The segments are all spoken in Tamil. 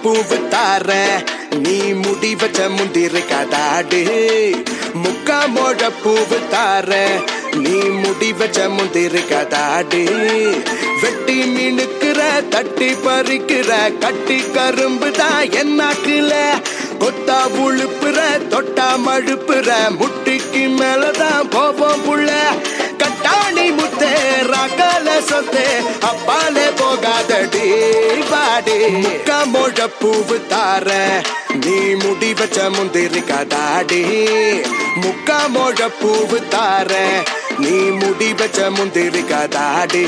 பூவு தார நீ முடி வச்ச முந்திரி கதாடு முக்கா மோழ பூவு தார நீ முடி வச்ச முந்திரி கதாடு வெட்டி மினுக்குற தட்டி பறிக்கிற கட்டி கரும்பு தான் என்னாக்குல கொத்தா உழுப்புற தொட்டா மழுப்புற முட்டிக்கு மேலதான் போவோம் புள்ள கட்டாணி முத்தே ரகல சொத்தே அப்பாலே போகாதடி வாடி கமோழ பூவு தார நீ முடி வச்ச முந்திரி கதாடி முக்கா மோழ பூவு தார நீ முடி வச்ச முந்திரி கதாடி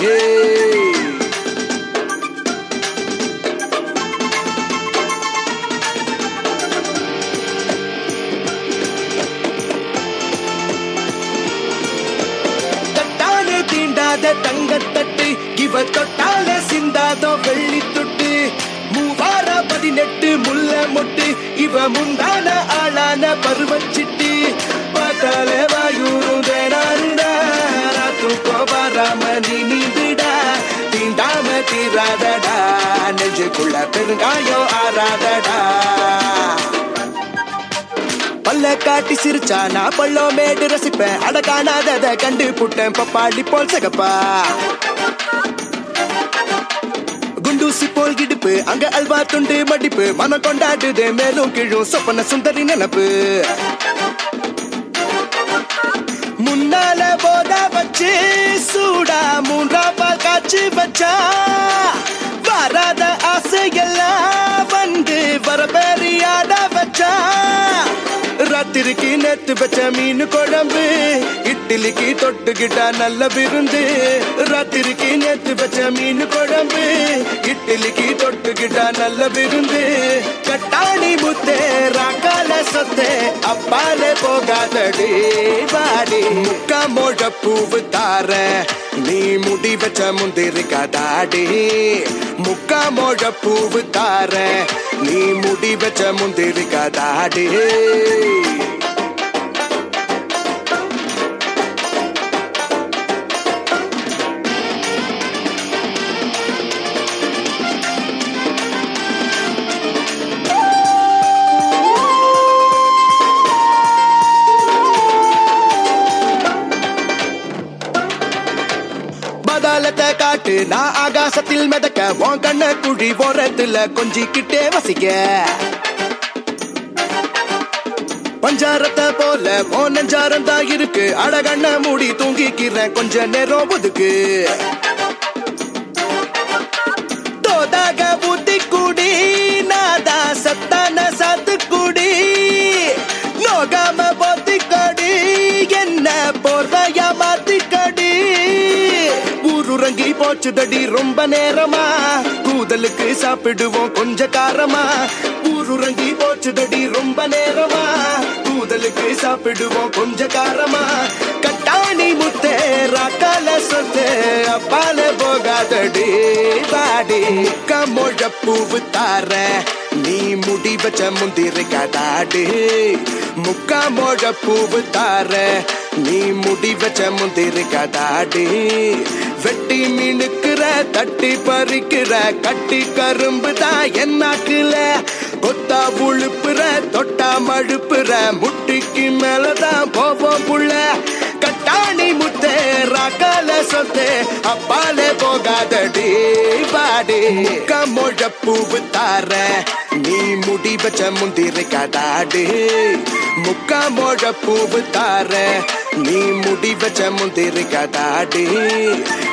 தட்டாலே தீண்டாத தங்கத்தட்டு இவ தொட்டாலே சிந்தாதோ வெள்ளி தொட்டு மூவார பதினெட்டு முல்ல மொட்டு இவ முந்தான ஆளான பருவச்சிட்டு பார்த்தாலே வாயூரும் தேனாருடா தூக்கம் வராம நீ நீந்துடா தீண்டாம தீராதடா நெஞ்சுக்குள்ள பெருங்காயம் ஆறாதடா பல்ல காட்டி சிரிச்சா நான் பள்ளம் மேடு ரசிப்பேன் அட காணாதத கண்டு புட்டேன் பப்பாளி போல் சகப்பா குண்டூசி போல் இடுப்பு அங்க அல்வா துண்டு மடிப்பு மனம் கொண்டாடுது மேலும் கீழும் சொப்பன சுந்தரி நினப்பு முன்னால போத வச்சு சூடா மூன்றா பால் காய்ச்சி வச்சா வராத ஆசையெல்லாம் வந்து வரபெரியாட வச்சா ராத்திரிக்கு நேத்து வச்ச மீன் குழம்பு இட்லிக்கு தொட்டுக்கிட்டா நல்ல விருந்து ராத்திரிக்கு நேத்து வச்ச மீன் குழம்பு இட்லிக்கு தொட்டுக்கிட்டா நல்ல விருந்து கட்டாணி முத்தே ராக்கால சொத்தே அப்பாலே போகாதடி வாடி முக்கா மோழ பூவு தார நீ முடி வச்ச முந்திரி கதாடி முக்கா மோழ பூவு தார நீ முடி வச்ச முந்திரி கதாடி பதாலத்தை காட்டு நான் ஆகாசத்தில் மிதக்க உன் கண்ண குழி ஓரத்துல கொஞ்சிக்கிட்டே வசிக்க பஞ்சாரத்தை போல உன் நெஞ்சாரம் தான் இருக்கு அழகண்ண மூடி தூங்கிக்கிறேன் கொஞ்ச நேரம் ஒதுக்கு தோதாக புத்தி குடி நாதா சத்தான சாத்து குடி நோகாம போத்தி கடி என்ன போர்வையா மாத்தி கடி ஊருறங்கி போச்சுதடி ரொம்ப நேரமா கூதலுக்கு சாப்பிடுவோம் கொஞ்ச காரமா ஊருறங்கி போச்சுதடி ரொம்ப நேரமா கூதலுக்கு சாப்பிடுவோம் கொஞ்ச காரமா கட்டாணி முத்தே ராக்கால சொத்தே அப்பால போகாதடி வாடி கமோழ பூவு தார நீ முடி வச்ச முந்திரி கதாடு முக்கா மோழ பூவு தார நீ முடி வச்ச முந்திரி கதாடு வெட்டி மினுக்குற தட்டி பறிக்கிற கட்டி கரும்பு தான் என்னாக்குல கொத்தா உழுப்புற தொட்டா மழுப்புற முட்டிக்கு மேலதான் போவோம் புள்ள கட்டாணி முத்தே ராக்கால சொத்தே அப்பாலே போகாதடி வாடி கமோழ பூவு தார நீ முடி வச்ச முந்திரி கதாடு முக்கா மோழ பூவு தார நீ முடி வச்ச முந்திரி கதாடு